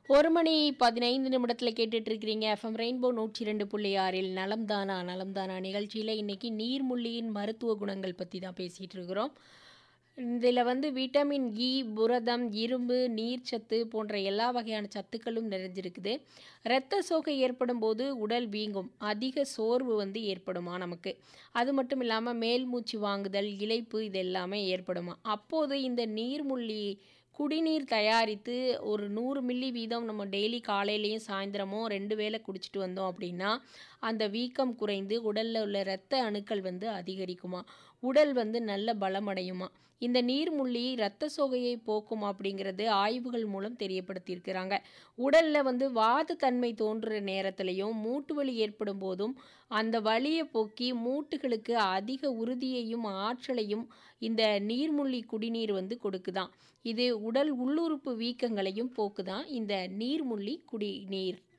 ஒரு மணி பதினைந்து நிமிடத்தில் கேட்டுட்டு இருக்கிறீங்க எஃப்எம் ரெயின்போ நூற்றி ரெண்டு புள்ளி ஆறில் நலம்தானா நலம்தானா நிகழ்ச்சியில் இன்னைக்கு நீர்முள்ளியின் மருத்துவ குணங்கள் பற்றி தான் பேசிகிட்டு இருக்கிறோம் இதில் வந்து விட்டமின் இ புரதம் இரும்பு நீர்ச்சத்து போன்ற எல்லா வகையான சத்துக்களும் நிறைஞ்சிருக்குது இரத்த சோகை ஏற்படும் போது உடல் வீங்கும் அதிக சோர்வு வந்து ஏற்படுமா நமக்கு அது மட்டும் இல்லாமல் மேல் மூச்சு வாங்குதல் இளைப்பு இது எல்லாமே ஏற்படுமா அப்போது இந்த நீர்முள்ளி குடிநீர் தயாரித்து ஒரு நூறு மில்லி வீதம் நம்ம டெய்லி காலையிலையும் சாயந்தரமும் ரெண்டு வேளை குடிச்சிட்டு வந்தோம் அப்படின்னா அந்த வீக்கம் குறைந்து உடலில் உள்ள இரத்த அணுக்கள் வந்து அதிகரிக்குமா உடல் வந்து நல்ல பலமடையுமா இந்த நீர்முள்ளி இரத்த சோகையை போக்கும் அப்படிங்கிறது ஆய்வுகள் மூலம் தெரியப்படுத்தியிருக்கிறாங்க உடலில் வந்து வாத தன்மை தோன்றுற நேரத்திலையும் மூட்டு வலி ஏற்படும் போதும் அந்த வலியை போக்கி மூட்டுகளுக்கு அதிக உறுதியையும் ஆற்றலையும் இந்த நீர்முள்ளி குடிநீர் வந்து கொடுக்குதாம் இது உடல் உள்ளுறுப்பு வீக்கங்களையும் போக்குதான் இந்த நீர்முள்ளி குடிநீர்